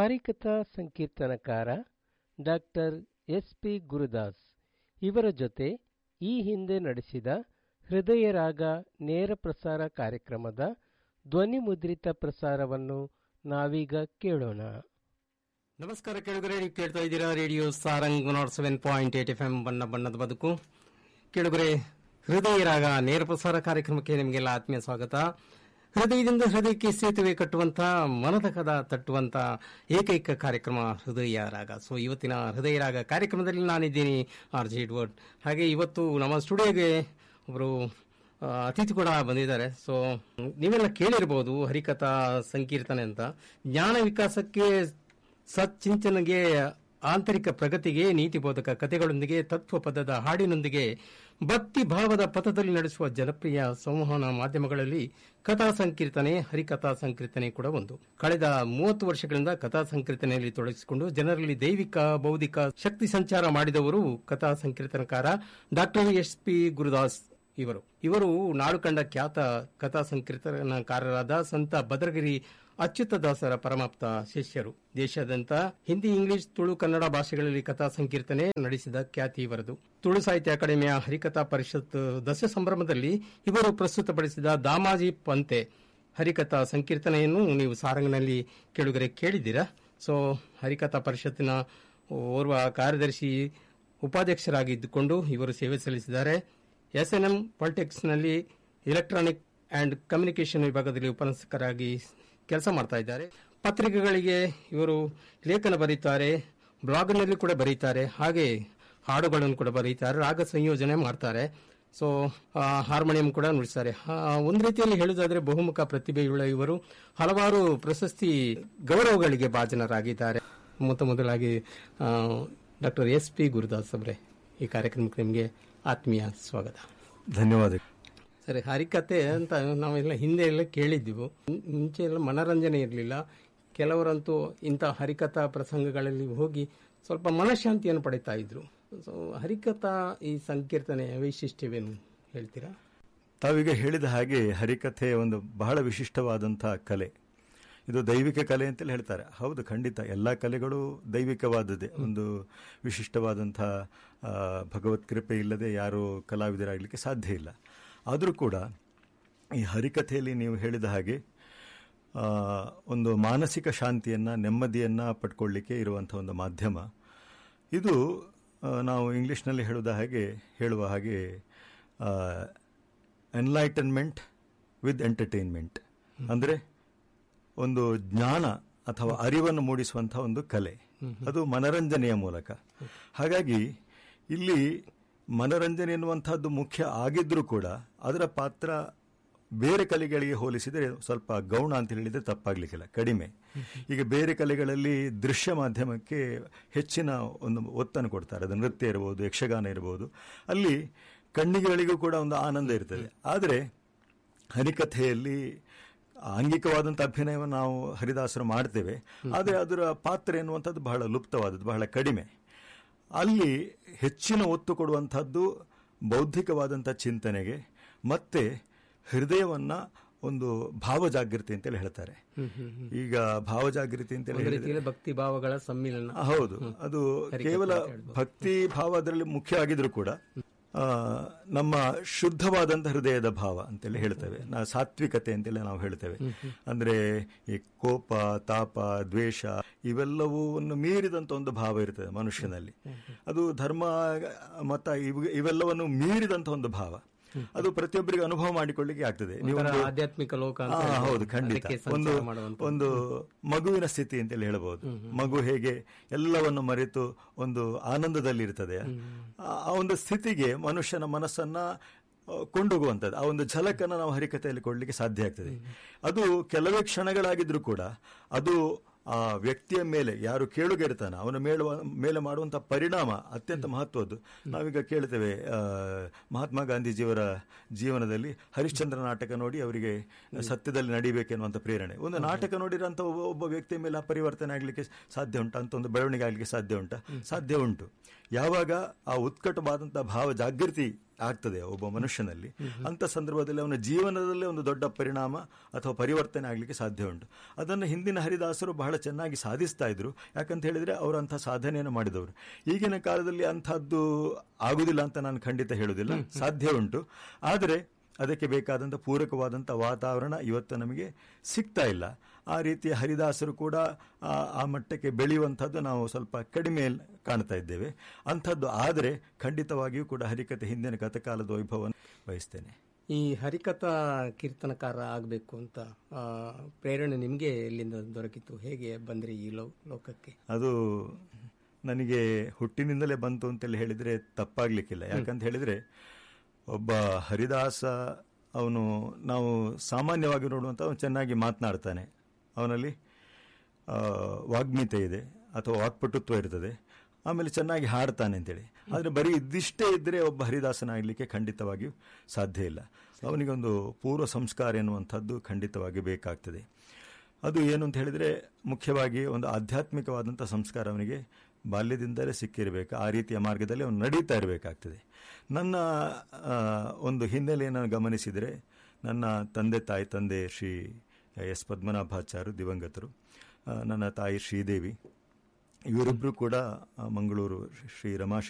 ಹರಿಕಥಾ ಸಂಕೀರ್ತನಕಾರ doctor S P Gurudas ಇವರ ಜೊತೆ ಈ ಹಿಂದೆ ನಡೆಸಿದ ಹೃದಯ ರಾಗ ನೇರ ಪ್ರಸಾರ ಕಾರ್ಯಕ್ರಮದ ಧ್ವನಿ ಮುದ್ರಿತ ಪ್ರಸಾರವನ್ನು ನಾವೀಗ ಕೇಳೋಣ ನಮಸ್ಕಾರ ಕೇಳಿದರೆ ನೀವು ಕೇಳ್ತಾ ಇದ್ದೀರಾ radio Sarang naught seven point eight F M ಬಣ್ಣ ಬಣ್ಣದ ಬದುಕು ಕೇಳಿದರೆ ಹೃದಯ ರಾಗ ನೇರ ಪ್ರಸಾರ ಕಾರ್ಯಕ್ರಮಕ್ಕೆ ನಿಮಗೆಲ್ಲ ಆತ್ಮೀಯ ಸ್ವಾಗತ ಹೃದಯದಿಂದ ಹೃದಯಕ್ಕೆ ಸೇತುವೆ ಕಟ್ಟುವಂತ ಮನದ ಕದ ತಟ್ಟುವಂತ ಏಕೈಕ ಕಾರ್ಯಕ್ರಮ ಹೃದಯ ರಾಗ ಸೊ ಇವತ್ತಿನ ಹೃದಯ ರಾಗ ಕಾರ್ಯಕ್ರಮದಲ್ಲಿ ನಾನಿದ್ದೀನಿ ಆರ್ ಜಿ ಎಡ್ವರ್ಡ್ ಹಾಗೆ ಇವತ್ತು ನಮ್ಮ ಸ್ಟುಡಿಯೋಗೆ ಒಬ್ಬರು ಆ, ಅತಿಥಿ ಕೂಡ ಬಂದಿದ್ದಾರೆ ಸೊ ನೀವೆಲ್ಲ ಕೇಳಿರಬಹುದು ಹರಿಕಥಾ ಸಂಕೀರ್ತನೆ ಅಂತ ಜ್ಞಾನ ವಿಕಾಸಕ್ಕೆ ಸಚ್ಚಿಂತನೆಗೆ ಆಂತರಿಕ ಪ್ರಗತಿಗೆ ನೀತಿಬೋಧಕ ಕಥೆಗಳೊಂದಿಗೆ ತತ್ವ ಪದದ ಹಾಡಿನೊಂದಿಗೆ ಭಕ್ತಿ ಭಾವದ ಪಥದಲ್ಲಿ ನಡೆಸುವ ಜನಪ್ರಿಯ ಸಂವಹನ ಮಾಧ್ಯಮಗಳಲ್ಲಿ ಕಥಾ ಸಂಕೀರ್ತನೆ ಹರಿಕಥಾ ಸಂಕೀರ್ತನೆ ಕೂಡ ಒಂದು ಕಳೆದ ಮೂವತ್ತು ವರ್ಷಗಳಿಂದ ಕಥಾ ಸಂಕೀರ್ತನೆಯಲ್ಲಿ ತೊಡಗಿಸಿಕೊಂಡು ಜನರಲ್ಲಿ ದೈವಿಕ ಬೌದ್ಧಿಕ ಶಕ್ತಿ ಸಂಚಾರ ಮಾಡಿದವರು ಕಥಾ ಸಂಕೀರ್ತನಕಾರ ಡಾಕ್ಟರ್ ಎಸ್ ಪಿ ಗುರುದಾಸ್ ಇವರು ಇವರು ನಾಡು ಕಂಡ ಖ್ಯಾತ ಕಥಾ ಸಂಕೀರ್ತನಕಾರರಾದ ಸಂತ ಭದ್ರಗಿರಿ ಅಚ್ಯುತದಾಸರ ಪರಮಾಪ್ತ ಶಿಷ್ಯರು ದೇಶಾದ್ಯಂತ ಹಿಂದಿ ಇಂಗ್ಲಿಷ್ ತುಳು ಕನ್ನಡ ಭಾಷೆಗಳಲ್ಲಿ ಕಥಾ ಸಂಕೀರ್ತನೆ ನಡೆಸಿದ ಖ್ಯಾತಿ ಇವರದು ತುಳು ಸಾಹಿತ್ಯ ಅಕಾಡೆಮಿಯ ಹರಿಕಥಾ ಪರಿಷತ್ ದಶ ಸಂಭ್ರಮದಲ್ಲಿ ಇವರು ಪ್ರಸ್ತುತಪಡಿಸಿದ ದಾಮಾಜಿ ಪಂತೆ ಹರಿಕಥಾ ಸಂಕೀರ್ತನೆಯನ್ನು ನೀವು ಸಾರಂಗನಲ್ಲಿ ಕೆಳಗರೆ ಕೇಳಿದ್ದೀರಾ ಸೊ ಹರಿಕಥಾ ಪರಿಷತ್ತಿನ ಓರ್ವ ಕಾರ್ಯದರ್ಶಿ ಉಪಾಧ್ಯಕ್ಷರಾಗಿದ್ದುಕೊಂಡು ಇವರು ಸೇವೆ ಸಲ್ಲಿಸಿದ್ದಾರೆ ಎಸ್ಎನ್ಎಂ ಪಾಲಿಟೆಕ್ಸ್ನಲ್ಲಿ ಎಲೆಕ್ಟ್ರಾನಿಕ್ ಅಂಡ್ ಕಮ್ಯುನಿಕೇಷನ್ ವಿಭಾಗದಲ್ಲಿ ಉಪನ್ಯಾಸಕರಾಗಿ ಕೆಲಸ ಮಾಡ್ತಾ ಇದ್ದಾರೆ ಪತ್ರಿಕೆಗಳಿಗೆ ಇವರು ಲೇಖನ ಬರೀತಾರೆ ಬ್ಲಾಗ್ನಲ್ಲಿ ಕೂಡ ಬರೀತಾರೆ ಹಾಗೆ ಹಾಡುಗಳನ್ನು ಕೂಡ ಬರೀತಾರೆ ರಾಗ ಸಂಯೋಜನೆ ಮಾಡ್ತಾರೆ ಸೊ ಹಾರ್ಮೋನಿಯಂ ಕೂಡ ನುಡಿಸ್ತಾರೆ ಆ, ಒಂದು ರೀತಿಯಲ್ಲಿ ಹೇಳುವುದಾದ್ರೆ ಬಹುಮುಖ ಪ್ರತಿಭೆಯುಳ್ಳ ಇವರು ಹಲವಾರು ಪ್ರಶಸ್ತಿ ಗೌರವಗಳಿಗೆ ಭಾಜನರಾಗಿದ್ದಾರೆ ಮೊತ್ತ ಮೊದಲಾಗಿ ಡಾಕ್ಟರ್ ಎಸ್ ಪಿ ಗುರುದಾಸ್ ಅವರೇ ಈ ಕಾರ್ಯಕ್ರಮಕ್ಕೆ ನಿಮಗೆ ಆತ್ಮೀಯ ಸ್ವಾಗತ ಧನ್ಯವಾದ ಸರಿ ಹರಿಕತೆ ಅಂತ ನಾವೆಲ್ಲ ಹಿಂದೆ ಎಲ್ಲ ಕೇಳಿದ್ದೀವಿ ಮುಂ- ಮುಂಚೆ ಎಲ್ಲ ಮನರಂಜನೆ ಇರಲಿಲ್ಲ ಕೆಲವರಂತೂ ಇಂಥ ಹರಿಕಥಾ ಪ್ರಸಂಗಗಳಲ್ಲಿ ಹೋಗಿ ಸ್ವಲ್ಪ ಮನಃಶಾಂತಿಯನ್ನು ಪಡಿತಾ ಇದ್ರು ಸೊ ಹರಿಕಥಾ ಈ ಸಂಕೀರ್ತನೆಯ ವೈಶಿಷ್ಟ್ಯವೇನು ಹೇಳ್ತೀರಾ ತಾವೀಗ ಹೇಳಿದ ಹಾಗೆ ಹರಿಕಥೆ ಒಂದು ಬಹಳ ವಿಶಿಷ್ಟವಾದಂತಹ ಕಲೆ ಇದು ದೈವಿಕ ಕಲೆ ಅಂತಲೇ ಹೇಳ್ತಾರೆ ಹೌದು ಖಂಡಿತ ಎಲ್ಲ ಕಲೆಗಳು ದೈವಿಕವಾದದ್ದೇ ಒಂದು ವಿಶಿಷ್ಟವಾದಂತಹ ಆ, ಭಗವತ್ ಕೃಪೆ ಇಲ್ಲದೆ ಯಾರು ಕಲಾವಿದರಾಗಲಿಕ್ಕೆ ಸಾಧ್ಯ ಇಲ್ಲ ಆದರೂ ಕೂಡ ಈ ಹರಿಕಥೆಯಲ್ಲಿ ನೀವು ಹೇಳಿದ ಹಾಗೆ ಆ, ಒಂದು ಮಾನಸಿಕ ಶಾಂತಿಯನ್ನ ನೆಮ್ಮದಿಯನ್ನ ಪಡ್ಕೊಳ್ಳಿಕ್ಕೆ ಇರುವಂತಹ ಒಂದು ಮಾಧ್ಯಮ ಇದು ಆ, ನಾವು ಇಂಗ್ಲಿಷ್ನಲ್ಲಿ ಹೇಳುವ ಹಾಗೆ ಹೇಳುವ ಹಾಗೆ ಎನ್ಲೈಟನ್ಮೆಂಟ್ ವಿತ್ ಎಂಟರ್ಟೈನ್ಮೆಂಟ್ ಅಂದರೆ ಒಂದು ಜ್ಞಾನ ಅಥವಾ ಅರಿವನ್ನು ಮೂಡಿಸುವಂತಹ ಒಂದು ಕಲೆ ಅದು ಮನರಂಜನೆಯ ಮೂಲಕ ಹಾಗಾಗಿ ಇಲ್ಲಿ ಮನರಂಜನೆ ಎನ್ನುವಂತಹದ್ದು ಮುಖ್ಯ ಆಗಿದ್ರೂ ಕೂಡ ಅದರ ಪಾತ್ರ ಬೇರೆ ಕಲೆಗಳಿಗೆ ಹೋಲಿಸಿದರೆ ಸ್ವಲ್ಪ ಗೌಣ ಅಂತ ಹೇಳಿದ್ರೆ ತಪ್ಪಾಗ್ಲಿಕ್ಕಿಲ್ಲ ಕಡಿಮೆ ಈಗ ಬೇರೆ ಕಲೆಗಳಲ್ಲಿ ದೃಶ್ಯ ಮಾಧ್ಯಮಕ್ಕೆ ಹೆಚ್ಚಿನ ಒಂದು ಒತ್ತನ್ನು ಕೊಡ್ತಾರೆ ಅದು ನೃತ್ಯ ಇರಬಹುದು ಯಕ್ಷಗಾನ ಇರಬಹುದು ಅಲ್ಲಿ ಕಣ್ಣಿಗಳಿಗೂ ಕೂಡ ಒಂದು ಆನಂದ ಇರ್ತದೆ ಆದರೆ ಹರಿಕಥೆಯಲ್ಲಿ ಆಂಗಿಕವಾದಂಥ ಅಭಿನಯವನ್ನು ನಾವು ಹರಿದಾಸರು ಮಾಡ್ತೇವೆ ಆದರೆ ಅದರ ಪಾತ್ರ ಎನ್ನುವಂಥದ್ದು ಬಹಳ ಲುಪ್ತವಾದದ್ದು ಬಹಳ ಕಡಿಮೆ ಅಲ್ಲಿ ಹೆಚ್ಚಿನ ಒತ್ತು ಕೊಡುವಂಥದ್ದು ಬೌದ್ಧಿಕವಾದಂಥ ಚಿಂತನೆಗೆ ಮತ್ತೆ ಹೃದಯವನ್ನ ಒಂದು ಭಾವಜಾಗೃತಿ ಅಂತೇಳಿ ಹೇಳ್ತಾರೆ ಈಗ ಭಾವಜಾಗೃತಿ ಅಂತೇಳಿ ಒಂದು ಹೇಳಿದ್ರೆ ರೀತಿಯಲ್ಲಿ ಭಕ್ತಿ ಭಾವಗಳ ಸಮ್ಮಿಲನ ಹೌದು ಅದು ಕೇವಲ ಭಕ್ತಿ ಭಾವ ಅದರಲ್ಲಿ ಮುಖ್ಯ ಆಗಿದ್ರು ಕೂಡ ಆ, ನಮ್ಮ ಶುದ್ಧವಾದಂಥ ಹೃದಯದ ಭಾವ ಅಂತೇಳಿ ಹೇಳ್ತೇವೆ ನಾ ಸಾತ್ವಿಕತೆ ಅಂತೆಲ್ಲ ನಾವು ಹೇಳ್ತೇವೆ ಅಂದ್ರೆ ಈ ಕೋಪ ತಾಪ ದ್ವೇಷ ಇವೆಲ್ಲವನ್ನು ಮೀರಿದಂತ ಒಂದು ಭಾವ ಇರ್ತದೆ ಮನುಷ್ಯನಲ್ಲಿ ಅದು ಧರ್ಮ ಮತ ಇವ್- ಇವೆಲ್ಲವನ್ನು ಮೀರಿದಂತ ಒಂದು ಭಾವ ಅದು ಪ್ರತಿಯೊಬ್ಬರಿಗೆ ಅನುಭವ ಮಾಡಿಕೊಳ್ಳಿಕ್ಕೆ ಆಗ್ತದೆ ನೀವು ಒಂಥರ ಒಂದು- ಆಧ್ಯಾತ್ಮಿಕ ಲೋಕ ಅಂತ ಆ, ಹೇಳ್ಬೋದು. ಹೌದು ಖಂಡಿತ ಅದಕ್ಕೆ ಸಂಚಾರ ಒಂದು ಮಾಡುವಂಥದ್ದು. ಒಂದು ಮಗುವಿನ ಸ್ಥಿತಿ ಅಂತೇಳಿ ಹೇಳಬಹುದು ಮಗು ಹೇಗೆ ಎಲ್ಲವನ್ನು ಮರೆತು ಒಂದು ಆನಂದದಲ್ಲಿ ಇರ್ತದೆ ಆ ಆ ಒಂದು ಸ್ಥಿತಿಗೆ ಮನುಷ್ಯನ ಮನಸ್ಸನ್ನ ಆ, ಕೊಂಡೋಗುವಂಥದ್ದು ಆ ಒಂದು ಝಲಕನ್ನು ನಾವು ಹರಿಕತೆಯಲ್ಲಿ ಕೊಡ್ಲಿಕ್ಕೆ ಸಾಧ್ಯ ಆಗ್ತದೆ ಅದು ಕೆಲವೇ ಕ್ಷಣಗಳಾಗಿದ್ರೂ ಕೂಡ ಅದು ಆ ವ್ಯಕ್ತಿಯ ಮೇಲೆ ಯಾರು ಕೇಳುಗ ಇರ್ತಾನೆ ಅವನ ಮೇಳುವ ಮೇಲೆ ಮಾಡುವಂತಹ ಪರಿಣಾಮ ಅತ್ಯಂತ ಮಹತ್ವದ್ದು ನಾವೀಗ ಕೇಳ್ತೇವೆ ಆ, ಮಹಾತ್ಮ ಗಾಂಧೀಜಿಯವರ ಜೀವನದಲ್ಲಿ ಹರಿಶ್ಚಂದ್ರ ನಾಟಕ ನೋಡಿ ಅವರಿಗೆ ಸತ್ಯದಲ್ಲಿ ನಡಿಬೇಕೆನ್ನುವಂಥ ಪ್ರೇರಣೆ ಒಂದು ನಾಟಕ ನೋಡಿರೋಂಥ ಒಬ್ಬ ಒಬ್ಬ ವ್ಯಕ್ತಿಯ ಮೇಲೆ ಆ ಪರಿವರ್ತನೆ ಆಗಲಿಕ್ಕೆ ಸಾಧ್ಯ ಉಂಟಾ ಅಂತ ಒಂದು ಬೆಳವಣಿಗೆ ಆಗಲಿಕ್ಕೆ ಸಾಧ್ಯ ಉಂಟಾ ಸಾಧ್ಯ ಉಂಟು ಯಾವಾಗ ಆ ಉತ್ಕಟವಾದಂತಹ ಭಾವ ಜಾಗೃತಿ ಆಗ್ತದೆ ಒಬ್ಬ ಮನುಷ್ಯನಲ್ಲಿ ಅಂತ ಸಂದರ್ಭದಲ್ಲಿ ಅವನ ಜೀವನದಲ್ಲೇ ಒಂದು ದೊಡ್ಡ ಪರಿಣಾಮ ಅಥವಾ ಪರಿವರ್ತನೆ ಆಗಲಿಕ್ಕೆ ಸಾಧ್ಯ ಉಂಟು ಅದನ್ನು ಹಿಂದಿನ ಹರಿದಾಸರು ಬಹಳ ಚೆನ್ನಾಗಿ ಸಾಧಿಸ್ತಾ ಇದ್ರು ಯಾಕಂತ ಹೇಳಿದ್ರೆ ಅವರು ಅಂಥ ಸಾಧನೆಯನ್ನು ಮಾಡಿದವರು ಈಗಿನ ಕಾಲದಲ್ಲಿ ಅಂಥದ್ದು ಆಗುದಿಲ್ಲ ಅಂತ ನಾನು ಖಂಡಿತ ಹೇಳುವುದಿಲ್ಲ ಸಾಧ್ಯ ಉಂಟು ಆದರೆ ಅದಕ್ಕೆ ಬೇಕಾದಂಥ ಪೂರಕವಾದಂಥ ವಾತಾವರಣ ಇವತ್ತು ನಮಗೆ ಸಿಗ್ತಾ ಇಲ್ಲ ಆ ರೀತಿಯ ಹರಿದಾಸರು ಕೂಡ ಆ ಆ ಮಟ್ಟಕ್ಕೆ ಬೆಳೆಯುವಂಥದ್ದು ನಾವು ಸ್ವಲ್ಪ ಕಡಿಮೆ ಕಾಣ್ತಾ ಇದ್ದೇವೆ ಅಂಥದ್ದು ಆದರೆ ಖಂಡಿತವಾಗಿಯೂ ಕೂಡ ಹರಿಕತೆ ಹಿಂದಿನ ಕಥಕಾಲದ ವೈಭವವನ್ನು ಬಯಸ್ತೇನೆ ಈ ಹರಿಕಥಾ ಕೀರ್ತನಕಾರ ಆಗಬೇಕು ಅಂತ ಆ, ಪ್ರೇರಣೆ ನಿಮಗೆ ಎಲ್ಲಿಂದ ದೊರಕಿತು ಹೇಗೆ ಬಂದ್ರಿ ಈ ಲೋ ಲೋಕಕ್ಕೆ ಅದು ನನಗೆ ಹುಟ್ಟಿನಿಂದಲೇ ಬಂತು ಅಂತೇಳಿ ಹೇಳಿದರೆ ತಪ್ಪಾಗ್ಲಿಕ್ಕಿಲ್ಲ ಯಾಕಂತ ಹೇಳಿದರೆ ಒಬ್ಬ ಹರಿದಾಸ ಅವನು ನಾವು ಸಾಮಾನ್ಯವಾಗಿ ನೋಡುವಂಥ ಅವನು ಚೆನ್ನಾಗಿ ಮಾತನಾಡ್ತಾನೆ ಅವನಲ್ಲಿ ಆ, ವಾಗ್ಮಿತೆ ಇದೆ ಅಥವಾ ವಾಕ್ಪಟುತ್ವ ಇರ್ತದೆ ಆಮೇಲೆ ಚೆನ್ನಾಗಿ ಹಾಡ್ತಾನೆ ಅಂತೇಳಿ ಆದರೆ ಬರೀ ಇದಿಷ್ಟೇ ಇದ್ದರೆ ಒಬ್ಬ ಹರಿದಾಸನಾಗಲಿಕ್ಕೆ ಖಂಡಿತವಾಗಿಯೂ ಸಾಧ್ಯ ಇಲ್ಲ ಅವನಿಗೊಂದು ಪೂರ್ವ ಸಂಸ್ಕಾರ ಎನ್ನುವಂಥದ್ದು ಖಂಡಿತವಾಗಿ ಬೇಕಾಗ್ತದೆ ಅದು ಏನು ಅಂತ ಹೇಳಿದರೆ ಮುಖ್ಯವಾಗಿ ಒಂದು ಆಧ್ಯಾತ್ಮಿಕವಾದಂಥ ಸಂಸ್ಕಾರ ಅವನಿಗೆ ಬಾಲ್ಯದಿಂದಲೇ ಸಿಕ್ಕಿರಬೇಕು ಆ ರೀತಿಯ ಮಾರ್ಗದಲ್ಲಿ ಅವನು ನಡೀತಾ ಇರಬೇಕಾಗ್ತದೆ ನನ್ನ ಆ, ಒಂದು ಹಿನ್ನೆಲೆಯನ್ನು ಗಮನಿಸಿದರೆ ನನ್ನ ತಂದೆ ತಾಯಿ ತಂದೆ ಶ್ರೀ ಎಸ್ ಪದ್ಮನಾಭಾಚಾರ್ಯ ದಿವಂಗತರು ಆ, ನನ್ನ ತಾಯಿ ಶ್ರೀದೇವಿ ಇವರಿಬ್ಬರು ಕೂಡ ಆ, ಮಂಗಳೂರು ಶ್ರೀ ರಮಾಶಂಕರ್